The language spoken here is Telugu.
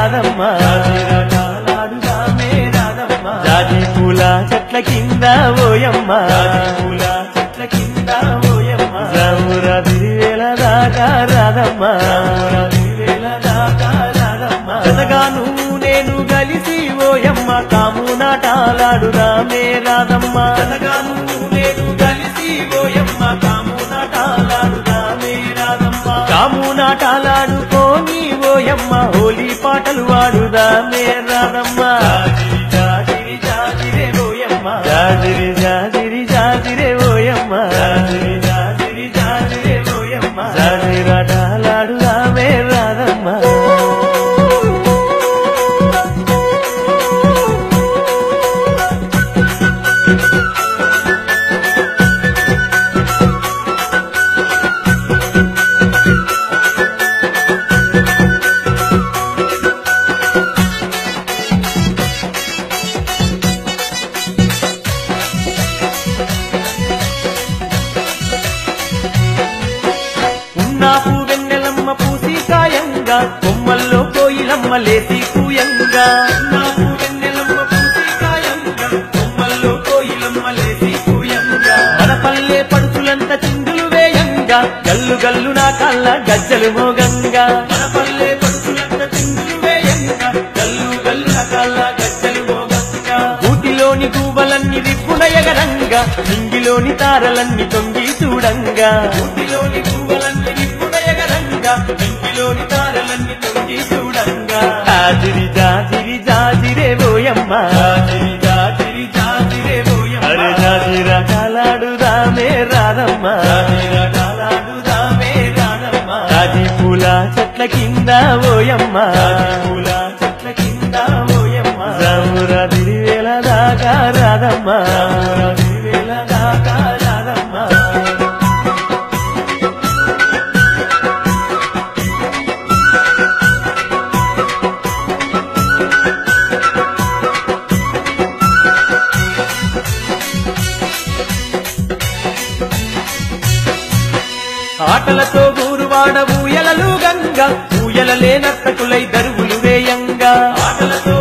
రాధమ్మ జాజిరాటాలాడుదామే రాధమ్మ జాజి పూల చెట్ల కింద ఓయమ్మ పూల చెట్ల కింద ఓయమ్మ రామురా దిరివేల దాకా రాధమ్మ వేల దాకా రాధమ్మ జతగాను నేను కలిసి ఓయమ్మ కాము నాటాలాడుదామే రాధమ్మ జతగాను నేను కలిసి ఓయమ్మ కాము నాటాలాడుదామే రాధమ్మ కాము నాటాలాడుకోని ఓయమ్మ హోలీ పాటలు వాడుదామే రాధమ్మ జాజిరి జాజిరి జాజిరే ఓయమ్మ జాజిరి జాజిరి జాజిరే ఓయమ్మ జాజిరి జాజిరి జాజిరే ఓయమ్మ జాజిరాటాలాడుదామే రాధమ్మ ఉన్నాపు వెన్నెలమ్మ పూసి కాయంగా కొమ్మల్లో కోయిలమ్మ లేసి కూయంగా నాకు వెన్నెలమ్మ పూసి కాయంగా కొమ్మల్లో కోయిలమ్మ లేసి కూయంగా మన పల్లె పడుతులంత చిందులు వేయంగా గల్లు గల్లు నా కళ్ళ గజ్జలు మోగంగా మన పల్లె పడుతులంత చిందులు వేయంగా గల్లు గల్లు రకాల గజ్జలు మోగంగా ఊటిలోని గూబలన్నీ రిప్పున ఎగరంగా నింగిలోని తారలన్నీ తొంగి చూడంగా ఊటిలోని పువ్వులన్నీ నిప్పుడయగరంగా ఇంటిలోని తారలన్నీ తొంగి చూడంగా జాజిరి జాజిరి జాజిరే బోయమ్మ జాజిరి జాజిరి జాజిరే అరే ఓయమ్మ జాజిరా కాలాడుదామే రాధమ్మ జాజిరాటాలాడుదామే రాధమ్మ జాజి పూల చెట్ల కింద ఓయమ్మ పూల చెట్ల కింద ఓయమ్మ రామురా దిరివేల దాకా రాధమ్మ వేల దాకా రాధమ్మ ఆటలతో గూరువాడ ఊయలలు గంగా ఊయలలే నర్తకులై దరువులు వేయంగా ఆటలతో